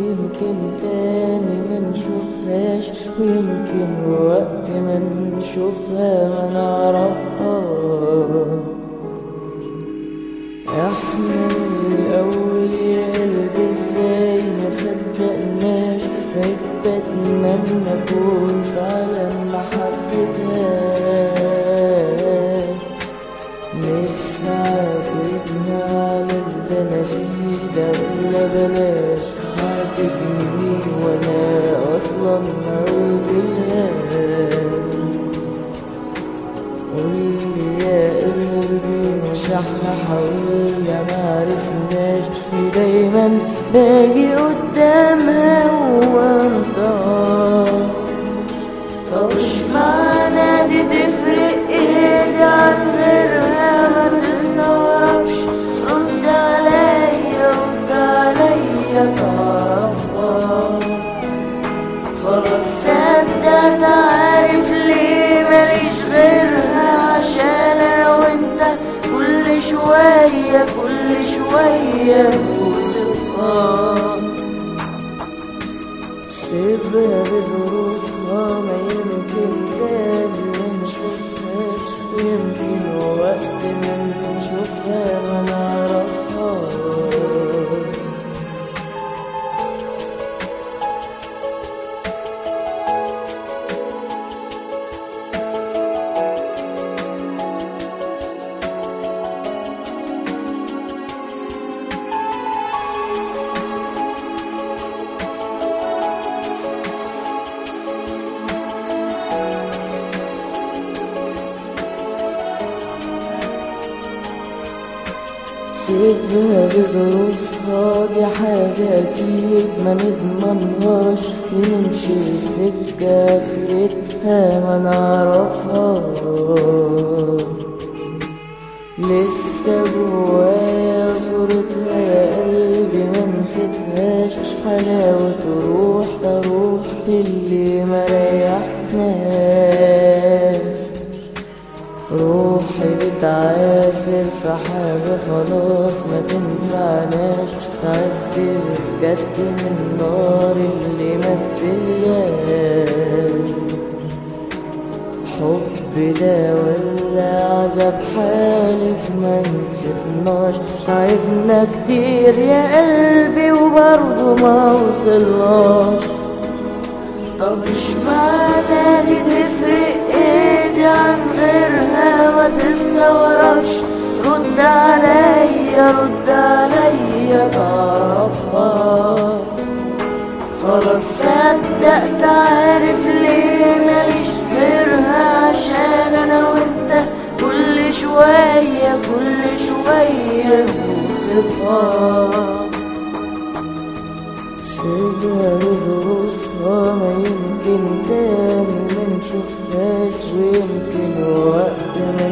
ويمكن تاني ما نشوفهاش ويمكن وقت ما نشوفها ما نعرفها احنا الاول يا قلبي ازاي ما صدقناش بقيت بتمنى اكون فعلا ما حبيتهاش نسعى بيتنا على اللي انا فيه ده ولا بلاش هتجني وانا اصلا ما قلتلهاش قولي يا قلبي مش احنا حاولنا ما عرفناش ليه دايما باجي قدامها ومرضاش طب اشمعنى دي تفرق ايه دي عن غيرها ما تستغربش رد عليا رد عليا تعرفها خلاص صدقت عارف ليه ماليش غيرها عشان انا وانت كل شوية كل شوية نوصفها سيبها بظروفها ما يمكن تاني ما نشوفهاش ويمكن وقت ما نشوفها ما نعرفهاش سيبها بظروفها دي حاجة أكيد ما نضمنهاش نمشي السكة آخرتها ما نعرفها لسه جوايا صورتها يا قلبي ما نسيتهاش حلاوة روح روح اللي ما ريحناش روحي بتعافر في حاجة خلاص ما تنفعناش تعدي بجد من النار اللي ما بتلهاش حب ده ولا عذاب حالف ما نسيبناش تعبنا كتير يا قلبي وبرضه ما وصلناش طب اشمعنى دي تفرق ايه دي عن غيرها ما تستغربش رد عليا رد عليا تعرفها خلاص صدقت عارف ليه ماليش غيرها عشان انا وانت كل شوية كل شوية نوصفها سيبها بظروفها ما يمكن تاني ما نشوفهاش ويمكن وقت ما